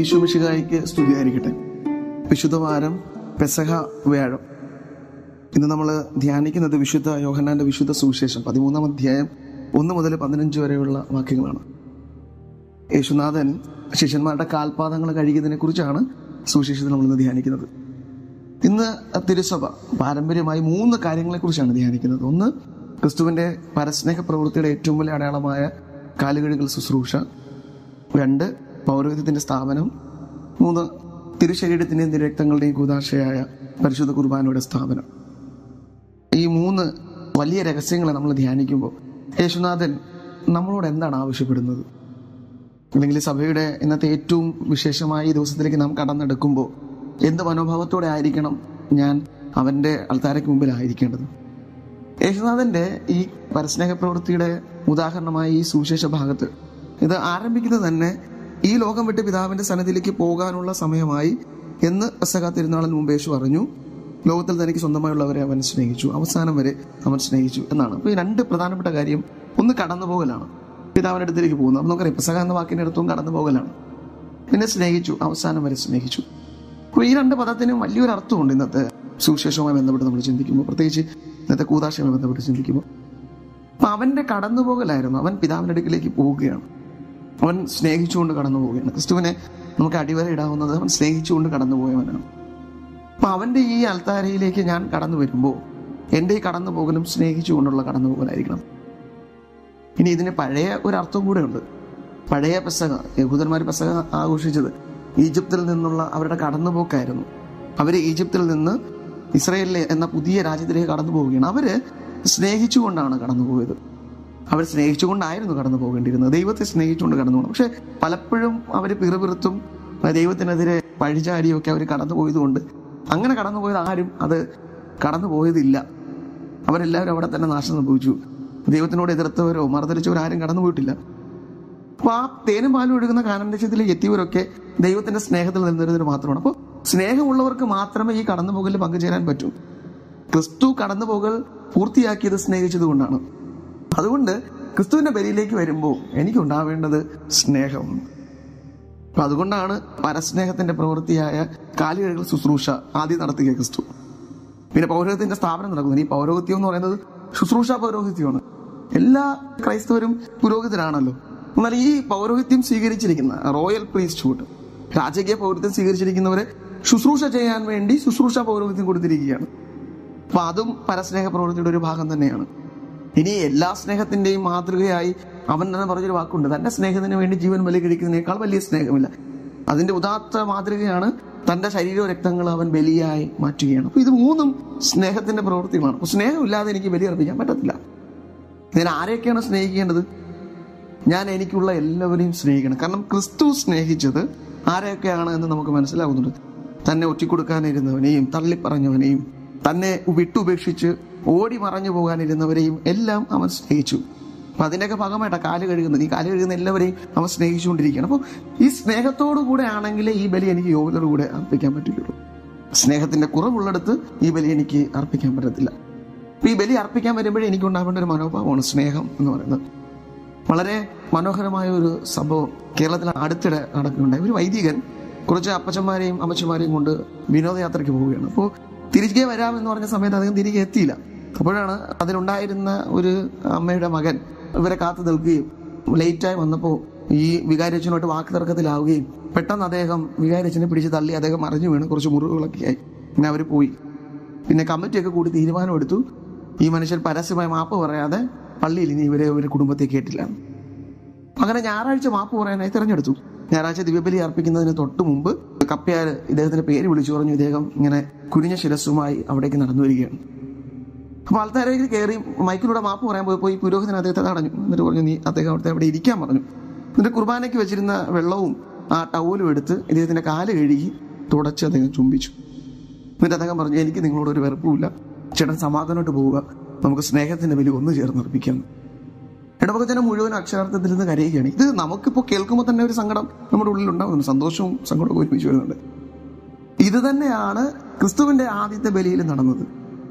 ഈശോമിഷികായിക്ക് സ്തുതിയായിരിക്കട്ടെ വിശുദ്ധവാരം പെസഹ വ്യാഴം ഇന്ന് നമ്മൾ ധ്യാനിക്കുന്നത് വിശുദ്ധ യോഹന്നാന്റെ വിശുദ്ധ സുവിശേഷം പതിമൂന്നാം അധ്യായം ഒന്ന് മുതൽ പതിനഞ്ച് വരെയുള്ള വാക്യങ്ങളാണ് യേശുനാഥൻ ശിഷ്യന്മാരുടെ കാൽപാദങ്ങൾ കഴുകിയതിനെ കുറിച്ചാണ് സുവിശേഷത്തിൽ നമ്മൾ ഇന്ന് ധ്യാനിക്കുന്നത് ഇന്ന് തിരുസഭ പാരമ്പര്യമായി മൂന്ന് കാര്യങ്ങളെക്കുറിച്ചാണ് ധ്യാനിക്കുന്നത് ഒന്ന് ക്രിസ്തുവിന്റെ പരസ്നേഹ പ്രവൃത്തിയുടെ ഏറ്റവും വലിയ അടയാളമായ കാലുകഴുകൽ ശുശ്രൂഷ രണ്ട് പൗരോഹിത്യത്തിന്റെ സ്ഥാപനം മൂന്ന് തിരുശരീരത്തിന്റെയും തിരക്തങ്ങളുടെയും കൂതാശയായ പരിശുദ്ധ കുർബാനയുടെ സ്ഥാപനം ഈ മൂന്ന് വലിയ രഹസ്യങ്ങളെ നമ്മൾ ധ്യാനിക്കുമ്പോൾ യേശുനാഥൻ നമ്മളോട് എന്താണ് ആവശ്യപ്പെടുന്നത് അല്ലെങ്കിൽ സഭയുടെ ഇന്നത്തെ ഏറ്റവും വിശേഷമായ ഈ ദിവസത്തിലേക്ക് നാം കടന്നെടുക്കുമ്പോൾ എന്ത് മനോഭാവത്തോടെ ആയിരിക്കണം ഞാൻ അവന്റെ അൾത്താരയ്ക്ക് മുമ്പിലായിരിക്കേണ്ടത് യേശുനാഥന്റെ ഈ പരസ്നേഹ പ്രവൃത്തിയുടെ ഉദാഹരണമായ ഈ സുവിശേഷ ഭാഗത്ത് ഇത് ആരംഭിക്കുന്നത് തന്നെ ഈ ലോകം വിട്ട് പിതാവിന്റെ സന്നദ്ധിയിലേക്ക് പോകാനുള്ള സമയമായി എന്ന് പെസക തിരുനാളിന് മുമ്പ് യേശു പറഞ്ഞു ലോകത്തിൽ തനിക്ക് സ്വന്തമായുള്ളവരെ അവൻ സ്നേഹിച്ചു അവസാനം വരെ അവൻ സ്നേഹിച്ചു എന്നാണ് അപ്പോൾ ഈ രണ്ട് പ്രധാനപ്പെട്ട കാര്യം ഒന്ന് കടന്നു പോകലാണ് പിതാവിന്റെ അടുത്തേക്ക് പോകുന്നു അപ്പോൾ നമുക്കറിയാം പെസക എന്ന വാക്കിന്റെ അടുത്തും കടന്നു പോകലാണ് പിന്നെ സ്നേഹിച്ചു അവസാനം വരെ സ്നേഹിച്ചു അപ്പോൾ ഈ രണ്ട് പദത്തിനും വലിയൊരു അർത്ഥമുണ്ട് ഇന്നത്തെ സുവിശേഷവുമായി ബന്ധപ്പെട്ട് നമ്മൾ ചിന്തിക്കുമ്പോൾ പ്രത്യേകിച്ച് ഇന്നത്തെ കൂതാശയുമായി ബന്ധപ്പെട്ട് ചിന്തിക്കുമ്പോൾ അപ്പൊ അവന്റെ കടന്നുപോകലായിരുന്നു അവൻ പിതാവിന്റെ അടുക്കിലേക്ക് പോവുകയാണ് അവൻ സ്നേഹിച്ചുകൊണ്ട് കടന്നു പോവുകയാണ് ക്രിസ്തുവിനെ നമുക്ക് അടിവര ഇടാവുന്നത് അവൻ സ്നേഹിച്ചുകൊണ്ട് കടന്നു പോയവനാണ് അപ്പൊ അവന്റെ ഈ അൽത്താരയിലേക്ക് ഞാൻ കടന്നു വരുമ്പോൾ എൻ്റെ ഈ കടന്നു പോകലും സ്നേഹിച്ചുകൊണ്ടുള്ള കടന്നു പോകലായിരിക്കണം ഇനി ഇതിന് പഴയ ഒരു അർത്ഥം കൂടെ ഉണ്ട് പഴയ പെസക യഹൂദന്മാർ പെസക ആഘോഷിച്ചത് ഈജിപ്തിൽ നിന്നുള്ള അവരുടെ കടന്നുപോക്കായിരുന്നു അവര് ഈജിപ്തിൽ നിന്ന് ഇസ്രയേലിലെ എന്ന പുതിയ രാജ്യത്തിലേക്ക് കടന്നു പോവുകയാണ് അവര് സ്നേഹിച്ചുകൊണ്ടാണ് കടന്നു പോയത് അവർ സ്നേഹിച്ചുകൊണ്ടായിരുന്നു കടന്നു പോകേണ്ടിയിരുന്നത് ദൈവത്തെ സ്നേഹിച്ചുകൊണ്ട് കടന്നു പോകണം പക്ഷെ പലപ്പോഴും അവർ പിറുപിറുത്തും ദൈവത്തിനെതിരെ പഴിചാരിയും ഒക്കെ അവർ കടന്നു പോയതുകൊണ്ട് അങ്ങനെ കടന്നു പോയത് ആരും അത് കടന്നു പോയതില്ല അവരെല്ലാവരും അവിടെ തന്നെ നാശം സംഭവിച്ചു ദൈവത്തിനോട് എതിർത്തവരോ മറുതരിച്ചവരോ ആരും കടന്നു പോയിട്ടില്ല അപ്പൊ ആ തേനും പാലും ഒഴുകുന്ന കാനന്ദശത്തിലേക്ക് എത്തിയവരൊക്കെ ദൈവത്തിന്റെ സ്നേഹത്തിൽ നിന്നിരുന്നവർ മാത്രമാണ് അപ്പോൾ സ്നേഹമുള്ളവർക്ക് മാത്രമേ ഈ കടന്നുപോകലിൽ പങ്കുചേരാൻ പറ്റൂ ക്രിസ്തു കടന്നുപോകൽ പൂർത്തിയാക്കിയത് സ്നേഹിച്ചതുകൊണ്ടാണ് അതുകൊണ്ട് ക്രിസ്തുവിന്റെ ബലിയിലേക്ക് വരുമ്പോൾ എനിക്കുണ്ടാവേണ്ടത് സ്നേഹം അപ്പൊ അതുകൊണ്ടാണ് പരസ്നേഹത്തിന്റെ പ്രവൃത്തിയായ കാലുകഴുകൽ ശുശ്രൂഷ ആദ്യം നടത്തുക ക്രിസ്തു പിന്നെ പൗരോഹിത്യത്തിന്റെ സ്ഥാപനം നടക്കുന്നത് ഈ പൗരോഹിത്യം എന്ന് പറയുന്നത് ശുശ്രൂഷ പൗരോഹിത്യമാണ് എല്ലാ ക്രൈസ്തവരും പുരോഹിതരാണല്ലോ എന്നാൽ ഈ പൗരോഹിത്യം സ്വീകരിച്ചിരിക്കുന്ന റോയൽ പ്രീസ്റ്റ്ഹുഡ് രാജകീയ പൗരോഹിത്യം സ്വീകരിച്ചിരിക്കുന്നവരെ ശുശ്രൂഷ ചെയ്യാൻ വേണ്ടി ശുശ്രൂഷ പൗരോഹിത്യം കൊടുത്തിരിക്കുകയാണ് അപ്പൊ അതും പരസ്നേഹ പ്രവൃത്തിയുടെ ഒരു ഭാഗം തന്നെയാണ് ഇനി എല്ലാ സ്നേഹത്തിന്റെയും മാതൃകയായി അവൻ തന്നെ പറഞ്ഞൊരു വാക്കുണ്ട് തന്റെ സ്നേഹത്തിന് വേണ്ടി ജീവൻ ബലി കഴിക്കുന്നതിനേക്കാൾ വലിയ സ്നേഹമില്ല അതിന്റെ ഉദാത്ത മാതൃകയാണ് തന്റെ ശരീരവും രക്തങ്ങൾ അവൻ ബലിയായി മാറ്റുകയാണ് അപ്പൊ ഇത് മൂന്നും സ്നേഹത്തിന്റെ പ്രവൃത്തികളാണ് അപ്പൊ സ്നേഹമില്ലാതെ എനിക്ക് ബലി അർപ്പിക്കാൻ പറ്റത്തില്ല ഞാൻ ആരെയൊക്കെയാണ് സ്നേഹിക്കേണ്ടത് ഞാൻ എനിക്കുള്ള എല്ലാവരെയും സ്നേഹിക്കണം കാരണം ക്രിസ്തു സ്നേഹിച്ചത് ആരെയൊക്കെയാണ് എന്ന് നമുക്ക് മനസ്സിലാകുന്നുണ്ട് തന്നെ ഒറ്റിക്കൊടുക്കാനിരുന്നവനെയും തള്ളിപ്പറഞ്ഞവനെയും തന്നെ വിട്ടുപേക്ഷിച്ച് ഓടി മറഞ്ഞു പോകാനിരുന്നവരെയും എല്ലാം അവൻ സ്നേഹിച്ചു അപ്പൊ അതിൻ്റെയൊക്കെ ഭാഗമായിട്ടാണ് കാല് കഴുകുന്നത് ഈ കാല് കഴുകുന്ന എല്ലാവരെയും അവൻ സ്നേഹിച്ചുകൊണ്ടിരിക്കുകയാണ് അപ്പോൾ ഈ സ്നേഹത്തോടു കൂടെ ആണെങ്കിൽ ഈ ബലി എനിക്ക് യോഗ്യതയോടു കൂടെ അർപ്പിക്കാൻ പറ്റുള്ളൂ സ്നേഹത്തിന്റെ കുറവുള്ളിടത്ത് ഈ ബലി എനിക്ക് അർപ്പിക്കാൻ പറ്റത്തില്ല അപ്പൊ ഈ ബലി അർപ്പിക്കാൻ വരുമ്പോഴേ എനിക്ക് ഉണ്ടാവേണ്ട ഒരു മനോഭാവമാണ് സ്നേഹം എന്ന് പറയുന്നത് വളരെ മനോഹരമായ ഒരു സംഭവം കേരളത്തിൽ അടുത്തിടെ നടക്കുന്നുണ്ടായി ഒരു വൈദികൻ കുറച്ച് അപ്പച്ചന്മാരെയും അമ്മച്ചന്മാരെയും കൊണ്ട് വിനോദയാത്രയ്ക്ക് പോവുകയാണ് അപ്പോൾ തിരികെ വരാമെന്ന് പറഞ്ഞ സമയത്ത് അദ്ദേഹം തിരികെ എത്തിയില്ല അപ്പോഴാണ് അതിലുണ്ടായിരുന്ന ഒരു അമ്മയുടെ മകൻ ഇവരെ കാത്തു നിൽക്കുകയും ലേറ്റായി വന്നപ്പോൾ ഈ വികാരിയച്ഛനുമായിട്ട് വാക്ക് തർക്കത്തിലാവുകയും പെട്ടെന്ന് അദ്ദേഹം വികാരിയച്ഛനെ പിടിച്ച് തള്ളി അദ്ദേഹം അറിഞ്ഞു വീണ് കുറച്ച് മുറിവുകളൊക്കെ ആയി പിന്നെ അവർ പോയി പിന്നെ കമ്മിറ്റിയൊക്കെ കൂടി തീരുമാനമെടുത്തു ഈ മനുഷ്യൻ പരസ്യമായി മാപ്പ് പറയാതെ പള്ളിയിൽ ഇനി ഇവരെ ഒരു കുടുംബത്തെ കേട്ടില്ല അങ്ങനെ ഞായറാഴ്ച മാപ്പ് പറയാനായി തിരഞ്ഞെടുത്തു ഞായറാഴ്ച ദിവ്യബലി അർപ്പിക്കുന്നതിന് തൊട്ട് മുമ്പ് കപ്പയാർ ഇദ്ദേഹത്തിന്റെ പേര് വിളിച്ചു പറഞ്ഞു ഇദ്ദേഹം ഇങ്ങനെ കുനിഞ്ഞ ശിരസ്സുമായി അവിടേക്ക് നടന്നു വരികയാണ് അപ്പൊ ആൾക്കാരേക്ക് കയറി മൈക്കിലൂടെ മാപ്പ് പറയാൻ പോയപ്പോൾ ഈ പുരോഹിതൻ അദ്ദേഹത്തെ തടഞ്ഞു എന്നിട്ട് പറഞ്ഞു നീ അദ്ദേഹം അവിടുത്തെ അവിടെ ഇരിക്കാൻ പറഞ്ഞു എന്നിട്ട് കുർബാനയ്ക്ക് വെച്ചിരുന്ന വെള്ളവും ആ ടവലും എടുത്ത് ഇദ്ദേഹത്തിന്റെ കാല് കഴുകി തുടച്ച് അദ്ദേഹം ചുംബിച്ചു എന്നിട്ട് അദ്ദേഹം പറഞ്ഞു എനിക്ക് നിങ്ങളോട് ഒരു വെറുപ്പുമില്ല ചേട്ടൻ സമാധാനമായിട്ട് പോവുക നമുക്ക് സ്നേഹത്തിന്റെ വില ഒന്ന് ചേർന്ന് അർപ്പിക്കാം ഇടവകജനം മുഴുവൻ അക്ഷരാർത്ഥത്തിൽ നിന്ന് കരയുകയാണ് ഇത് നമുക്കിപ്പോൾ കേൾക്കുമ്പോൾ തന്നെ ഒരു സങ്കടം നമ്മുടെ ഉള്ളിൽ ഉണ്ടാകുന്നുണ്ട് സന്തോഷവും സങ്കടവും ഒരുമിച്ച് വരുന്നുണ്ട് ഇത് തന്നെയാണ് ക്രിസ്തുവിന്റെ ആദ്യത്തെ ബലിയിൽ നടന്നത്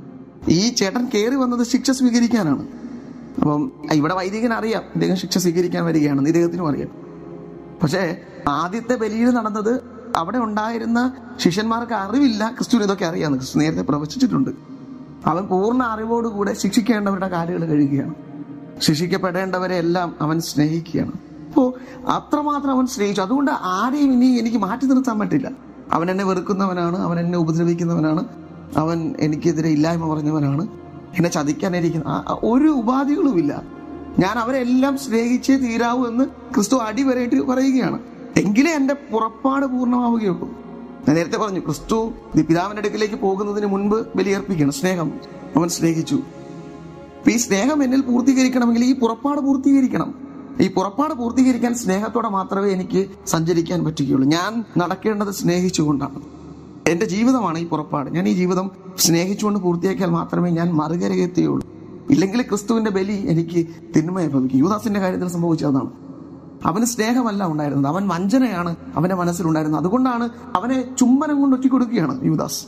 ഈ ചേട്ടൻ കയറി വന്നത് ശിക്ഷ സ്വീകരിക്കാനാണ് അപ്പം ഇവിടെ വൈദികൻ അറിയാം ഇദ്ദേഹം ശിക്ഷ സ്വീകരിക്കാൻ വരികയാണെന്ന് ഇദ്ദേഹത്തിനും അറിയാം പക്ഷേ ആദ്യത്തെ ബലിയിൽ നടന്നത് അവിടെ ഉണ്ടായിരുന്ന ശിഷ്യന്മാർക്ക് അറിവില്ല ക്രിസ്തുവിന് ഇതൊക്കെ അറിയാമെന്ന് ക്രിസ്തു നേരത്തെ പ്രവചിച്ചിട്ടുണ്ട് അവൻ പൂർണ്ണ അറിവോടുകൂടെ ശിക്ഷിക്കേണ്ടവരുടെ കാലുകൾ കഴുകുകയാണ് ശിക്ഷിക്കപ്പെടേണ്ടവരെ എല്ലാം അവൻ സ്നേഹിക്കുകയാണ് അപ്പോ അത്രമാത്രം അവൻ സ്നേഹിച്ചു അതുകൊണ്ട് ആരെയും ഇനി എനിക്ക് മാറ്റി നിർത്താൻ പറ്റില്ല അവൻ എന്നെ വെറുക്കുന്നവനാണ് അവൻ എന്നെ ഉപദ്രവിക്കുന്നവനാണ് അവൻ എനിക്കെതിരെ ഇല്ലായ്മ പറഞ്ഞവനാണ് എന്നെ ചതിക്കാനിരിക്കുന്ന ആ- ആ ഒരു ഉപാധികളുമില്ല ഞാൻ അവരെല്ലാം സ്നേഹിച്ചേ തീരാവൂ എന്ന് ക്രിസ്തു അടിവരയിട്ട് പറയുകയാണ് എങ്കിലേ എന്റെ പുറപ്പാട് പൂർണ്ണമാവുകയുള്ളൂ ഞാൻ നേരത്തെ പറഞ്ഞു ക്രിസ്തു ഈ പിതാവിന്റെ അടുക്കിലേക്ക് പോകുന്നതിന് മുൻപ് ബലിയർപ്പിക്കണം സ്നേഹം അവൻ സ്നേഹിച്ചു അപ്പൊ ഈ സ്നേഹം എന്നിൽ പൂർത്തീകരിക്കണമെങ്കിൽ ഈ പുറപ്പാട് പൂർത്തീകരിക്കണം ഈ പുറപ്പാട് പൂർത്തീകരിക്കാൻ സ്നേഹത്തോടെ മാത്രമേ എനിക്ക് സഞ്ചരിക്കാൻ പറ്റുകയുള്ളൂ ഞാൻ നടക്കേണ്ടത് സ്നേഹിച്ചുകൊണ്ടാണ് എന്റെ ജീവിതമാണ് ഈ പുറപ്പാട് ഞാൻ ഈ ജീവിതം സ്നേഹിച്ചുകൊണ്ട് പൂർത്തിയാക്കിയാൽ മാത്രമേ ഞാൻ മറുകരയെത്തുകയുള്ളൂ ഇല്ലെങ്കിൽ ക്രിസ്തുവിന്റെ ബലി എനിക്ക് തിന്മയെ ഭവിക്കും യുവദാസിന്റെ കാര്യത്തിൽ സംഭവിച്ചതാണ് അവന് സ്നേഹമല്ല ഉണ്ടായിരുന്നത് അവൻ വഞ്ചനയാണ് അവന്റെ മനസ്സിലുണ്ടായിരുന്നത് അതുകൊണ്ടാണ് അവനെ ചുംബനം കൊണ്ട് ഒറ്റിക്കൊടുക്കുകയാണ് യുവദാസ്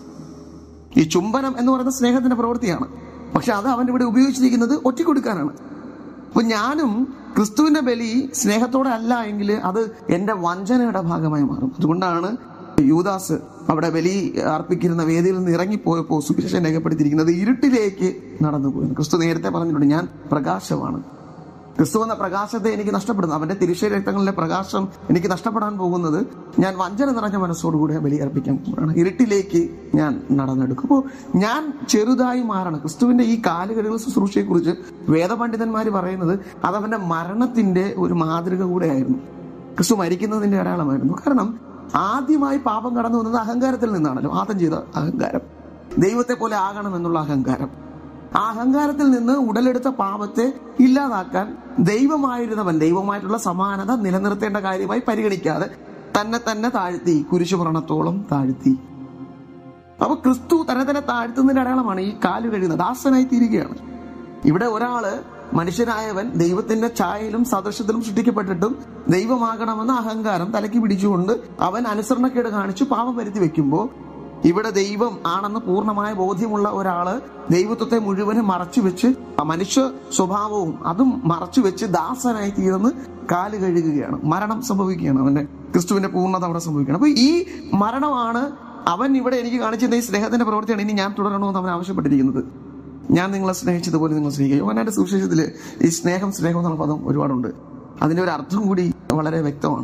ഈ ചുംബനം എന്ന് പറയുന്ന സ്നേഹത്തിന്റെ പ്രവൃത്തിയാണ് പക്ഷെ അത് അവൻ ഇവിടെ ഉപയോഗിച്ചിരിക്കുന്നത് ഒറ്റിക്കൊടുക്കാനാണ് അപ്പൊ ഞാനും ക്രിസ്തുവിന്റെ ബലി സ്നേഹത്തോടെ അല്ല എങ്കിൽ അത് എന്റെ വഞ്ചനയുടെ ഭാഗമായി മാറും അതുകൊണ്ടാണ് യൂദാസ് അവിടെ ബലി അർപ്പിക്കുന്ന വേദിയിൽ നിന്ന് ഇറങ്ങിപ്പോയപ്പോൾ സുവിശേഷം രേഖപ്പെടുത്തിയിരിക്കുന്നത് ഇരുട്ടിലേക്ക് നടന്നുപോയി ക്രിസ്തു നേരത്തെ പറഞ്ഞിട്ടുണ്ട് ഞാൻ പ്രകാശമാണ് ക്രിസ്തു എന്ന പ്രകാശത്തെ എനിക്ക് നഷ്ടപ്പെടുന്നു അവന്റെ തിരുശരീര രക്തങ്ങളിലെ പ്രകാശം എനിക്ക് നഷ്ടപ്പെടാൻ പോകുന്നത് ഞാൻ വഞ്ചന നിറഞ്ഞ മനസ്സോടുകൂടി ബലിയർപ്പിക്കാൻ പോകുകയാണ് ഇരുട്ടിലേക്ക് ഞാൻ നടന്നെടുക്കും അപ്പോൾ ഞാൻ ചെറുതായി മാറണം ക്രിസ്തുവിന്റെ ഈ കാലുകളിൽ ശുശ്രൂഷയെ കുറിച്ച് വേദപണ്ഡിതന്മാർ പറയുന്നത് അത് അവന്റെ മരണത്തിന്റെ ഒരു മാതൃക കൂടെയായിരുന്നു ക്രിസ്തു മരിക്കുന്നതിന്റെ അടയാളമായിരുന്നു കാരണം ആദ്യമായി പാപം കടന്നു വന്നത് അഹങ്കാരത്തിൽ നിന്നാണല്ലോ ആദ്യം ചെയ്ത അഹങ്കാരം ദൈവത്തെ പോലെ ആകണം എന്നുള്ള അഹങ്കാരം ആ അഹങ്കാരത്തിൽ നിന്ന് ഉടലെടുത്ത പാപത്തെ ഇല്ലാതാക്കാൻ ദൈവമായിരുന്നവൻ ദൈവമായിട്ടുള്ള സമാനത നിലനിർത്തേണ്ട കാര്യമായി പരിഗണിക്കാതെ തന്നെ തന്നെ താഴ്ത്തി കുരിശുമരണത്തോളം താഴ്ത്തി അപ്പൊ ക്രിസ്തു തന്നെ തന്നെ താഴ്ത്തുന്നതിന്റെ അടയാളമാണ് ഈ കാല് കഴിയുന്നത് ദാസനായി തീരുകയാണ് ഇവിടെ ഒരാള് മനുഷ്യനായവൻ ദൈവത്തിന്റെ ഛായയിലും സദൃശത്തിലും സൃഷ്ടിക്കപ്പെട്ടിട്ടും ദൈവമാകണമെന്ന അഹങ്കാരം തലയ്ക്ക് പിടിച്ചുകൊണ്ട് അവൻ അനുസരണക്കേട് കാണിച്ചു പാപം വരുത്തി വെക്കുമ്പോൾ ഇവിടെ ദൈവം ആണെന്ന് പൂർണ്ണമായ ബോധ്യമുള്ള ഒരാള് ദൈവത്വത്തെ മുഴുവനും മറച്ചു വെച്ച് ആ മനുഷ്യ സ്വഭാവവും അതും മറച്ചു വെച്ച് ദാസനായി തീർന്ന് കാല് കഴുകുകയാണ് മരണം സംഭവിക്കുകയാണ് അവന്റെ ക്രിസ്തുവിന്റെ പൂർണ്ണത അവിടെ സംഭവിക്കുകയാണ് അപ്പൊ ഈ മരണമാണ് അവൻ ഇവിടെ എനിക്ക് കാണിച്ചിരുന്ന ഈ സ്നേഹത്തിന്റെ പ്രവൃത്തിയാണ് ഇനി ഞാൻ തുടരണമെന്ന് അവൻ ആവശ്യപ്പെട്ടിരിക്കുന്നത് ഞാൻ നിങ്ങളെ സ്നേഹിച്ചതുപോലെ നിങ്ങൾ സ്നേഹിക്കുക യോഹന്നാന്റെ സുവിശേഷത്തിൽ ഈ സ്നേഹം സ്നേഹം എന്നുള്ള പദം ഒരുപാടുണ്ട് അതിന്റെ ഒരു അർത്ഥം കൂടി വളരെ വ്യക്തമാണ്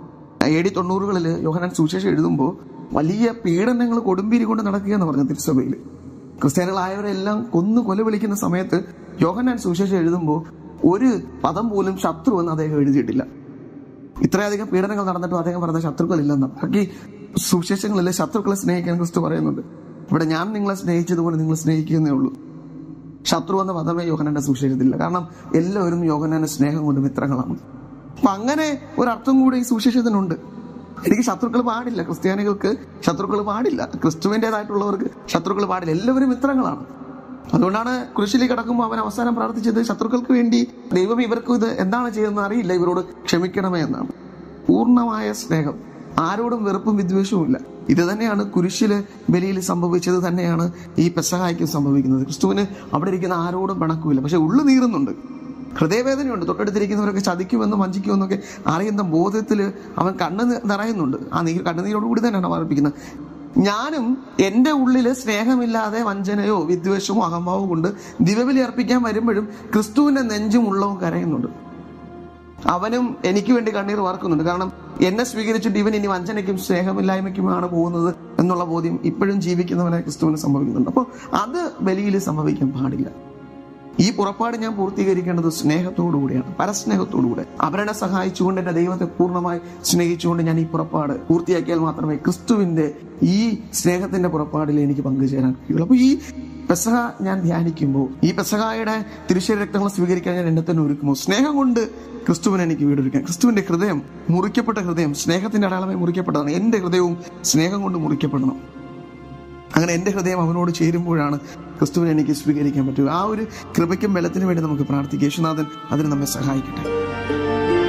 എ ഡി തൊണ്ണൂറുകളിൽ യോഹനാൻ സുവിശേഷം എഴുതുമ്പോൾ വലിയ പീഡനങ്ങൾ കൊടുമ്പിരി കൊണ്ട് നടക്കുക എന്ന് പറഞ്ഞു തിരുസഭയിൽ ക്രിസ്ത്യാനികളായവരെല്ലാം കൊന്നു കൊല വിളിക്കുന്ന സമയത്ത് യോഹന്നാൻ സുവിശേഷം എഴുതുമ്പോൾ ഒരു പദം പോലും ശത്രു എന്ന് അദ്ദേഹം എഴുതിയിട്ടില്ല ഇത്രയധികം പീഡനങ്ങൾ നടന്നിട്ടും അദ്ദേഹം പറഞ്ഞ ശത്രുക്കളില്ലെന്ന് ബാക്കി സുവിശേഷങ്ങളിൽ ശത്രുക്കളെ സ്നേഹിക്കാൻ ക്രിസ്തു പറയുന്നുണ്ട് ഇവിടെ ഞാൻ നിങ്ങളെ സ്നേഹിച്ചതുപോലെ നിങ്ങൾ സ്നേഹിക്കുന്നേ ഉള്ളൂ ശത്രു എന്ന പദമേ യോഹനാന്റെ സുവിശേഷത്തിലില്ല കാരണം എല്ലാവരും യോഹനാന്റെ സ്നേഹം കൊണ്ട് മിത്രങ്ങളാണ് അപ്പൊ അങ്ങനെ ഒരർത്ഥം കൂടി ഈ സുവിശേഷത്തിനുണ്ട് എനിക്ക് ശത്രുക്കൾ പാടില്ല ക്രിസ്ത്യാനികൾക്ക് ശത്രുക്കൾ പാടില്ല ക്രിസ്തുവിൻ്റെതായിട്ടുള്ളവർക്ക് ശത്രുക്കൾ പാടില്ല എല്ലാവരും മിത്രങ്ങളാണ് അതുകൊണ്ടാണ് കുരിശിലേക്ക് കിടക്കുമ്പോൾ അവൻ അവസാനം പ്രാർത്ഥിച്ചത് ശത്രുക്കൾക്ക് വേണ്ടി ദൈവം ഇവർക്ക് ഇത് എന്താണ് ചെയ്യുന്നത് അറിയില്ല ഇവരോട് ക്ഷമിക്കണമേ എന്നാണ് പൂർണ്ണമായ സ്നേഹം ആരോടും വെറുപ്പും വിദ്വേഷവും ഇല്ല ഇത് തന്നെയാണ് കുരിശില് ബലിയിൽ സംഭവിച്ചത് തന്നെയാണ് ഈ പെസഹായ്ക്കും സംഭവിക്കുന്നത് ക്രിസ്തുവിന് അവിടെ ഇരിക്കുന്ന ആരോടും പിണക്കുമില്ല പക്ഷെ ഉള്ളു നീറുന്നുണ്ട് ഹൃദയവേദനയുണ്ട് തൊട്ടടുത്തിരിക്കുന്നവരൊക്കെ ചതിക്കുമെന്നും വഞ്ചിക്കുമെന്നൊക്കെ അറിയുന്ന ബോധത്തിൽ അവൻ കണ്ണ് നി- നിറയുന്നുണ്ട് ആ നീർ കണ്ണുനീരോടുകൂടി തന്നെയാണ് അവൻ അർപ്പിക്കുന്നത് ഞാനും എൻ്റെ ഉള്ളില് സ്നേഹമില്ലാതെ വഞ്ചനയോ വിദ്വേഷമോ അഹംഭാവമോ കൊണ്ട് ദിവബലി അർപ്പിക്കാൻ വരുമ്പോഴും ക്രിസ്തുവിന്റെ നെഞ്ചും ഉള്ളവും കരയുന്നുണ്ട് അവനും എനിക്ക് വേണ്ടി കണ്ണീർ വാർക്കുന്നുണ്ട് കാരണം എന്നെ സ്വീകരിച്ചിട്ട് ഇവൻ ഇനി വഞ്ചനയ്ക്കും സ്നേഹമില്ലായ്മയ്ക്കുമാണ് പോകുന്നത് എന്നുള്ള ബോധ്യം ഇപ്പോഴും ജീവിക്കുന്നവനെ ക്രിസ്തുവിന് സംഭവിക്കുന്നുണ്ട് അപ്പോൾ അത് ബലിയിൽ സംഭവിക്കാൻ പാടില്ല ഈ പുറപ്പാട് ഞാൻ പൂർത്തീകരിക്കേണ്ടത് സ്നേഹത്തോടുകൂടിയാണ് പരസ്നേഹത്തോടുകൂടെ അവരെ സഹായിച്ചുകൊണ്ട് എന്റെ ദൈവത്തെ പൂർണ്ണമായി സ്നേഹിച്ചുകൊണ്ട് ഞാൻ ഈ പുറപ്പാട് പൂർത്തിയാക്കിയാൽ മാത്രമേ ക്രിസ്തുവിന്റെ ഈ സ്നേഹത്തിന്റെ പുറപ്പാടിൽ എനിക്ക് പങ്കുചേരാൻ കഴിയുള്ളൂ അപ്പൊ ഈ പെസഹ ഞാൻ ധ്യാനിക്കുമ്പോൾ ഈ പെസഹായുടെ തിരുശരീര രക്തങ്ങൾ സ്വീകരിക്കാൻ ഞാൻ എന്നെ തന്നെ ഒരുക്കുമ്പോൾ സ്നേഹം കൊണ്ട് ക്രിസ്തുവിനെ എനിക്ക് വീടൊരുക്കാം ക്രിസ്തുവിന്റെ ഹൃദയം മുറിക്കപ്പെട്ട ഹൃദയം സ്നേഹത്തിന്റെ അടയാളമായി മുറിക്കപ്പെട്ടതാണ് എന്റെ ഹൃദയവും സ്നേഹം കൊണ്ട് മുറിക്കപ്പെടണം അങ്ങനെ എൻ്റെ ഹൃദയം അവനോട് ചേരുമ്പോഴാണ് ക്രിസ്തുവിനെ എനിക്ക് സ്വീകരിക്കാൻ പറ്റുക ആ ഒരു കൃപയ്ക്കും ബലത്തിനും വേണ്ടി നമുക്ക് പ്രാർത്ഥിക്കാം യേശുനാഥൻ അതിന് നമ്മെ സഹായിക്കട്ടെ